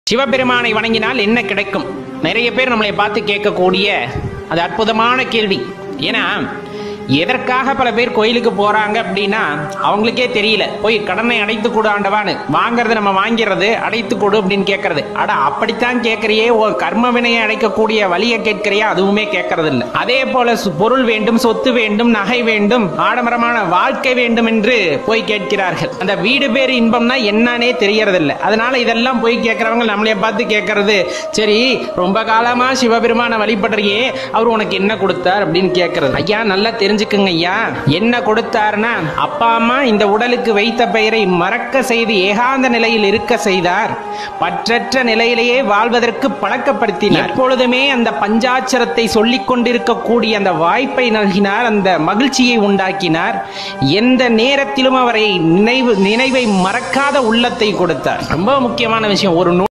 சிவபெருமானை வணங்கினால் என்ன கிடைக்கும் நிறைய பேர் நம்மளை பார்த்து கேட்கக்கூடிய அது அற்புதமான கேள்வி ஏன்னா எதற்காக பல பேர் கோயிலுக்கு போறாங்க அப்படின்னா அவங்களுக்கே தெரியல போய் கடனை அடைத்து கொடு ஆண்டவான்னு வாங்குறது நம்ம வாங்கிறது அடைத்து கொடு அப்படின்னு கேட்கறது அட அப்படித்தான் கேட்கறியே ஓ கர்ம வினையை அடைக்கக்கூடிய வழியை கேட்கறியா அதுவுமே கேட்கறது இல்லை அதே போல சு- பொருள் வேண்டும் சொத்து வேண்டும் நகை வேண்டும் ஆடம்பரமான வாழ்க்கை வேண்டும் என்று போய் கேட்கிறார்கள் அந்த வீடு பேர் இன்பம்னா என்னன்னே தெரியறதில்ல அதனால இதெல்லாம் போய் கேட்கறவங்க நம்மளைய பார்த்து கேட்கறது சரி ரொம்ப காலமா சிவபெருமான வழிபடுறியே அவர் உனக்கு என்ன கொடுத்தார் அப்படின்னு கேட்கறது ஐயா நல்லா தெரிஞ்சுக்குங்க ஐயா என்ன கொடுத்தாருன்னா அப்பா அம்மா இந்த உடலுக்கு வைத்த பெயரை மறக்க செய்து ஏகாந்த நிலையில் இருக்க செய்தார் பற்றற்ற நிலையிலேயே வாழ்வதற்கு பழக்கப்படுத்தினார் எப்பொழுதுமே அந்த பஞ்சாட்சரத்தை சொல்லிக் கொண்டிருக்கக்கூடிய அந்த வாய்ப்பை நல்கினார் அந்த மகிழ்ச்சியை உண்டாக்கினார் எந்த நேரத்திலும் அவரை நினைவு நினைவை மறக்காத உள்ளத்தை கொடுத்தார் ரொம்ப முக்கியமான விஷயம் ஒரு நூ-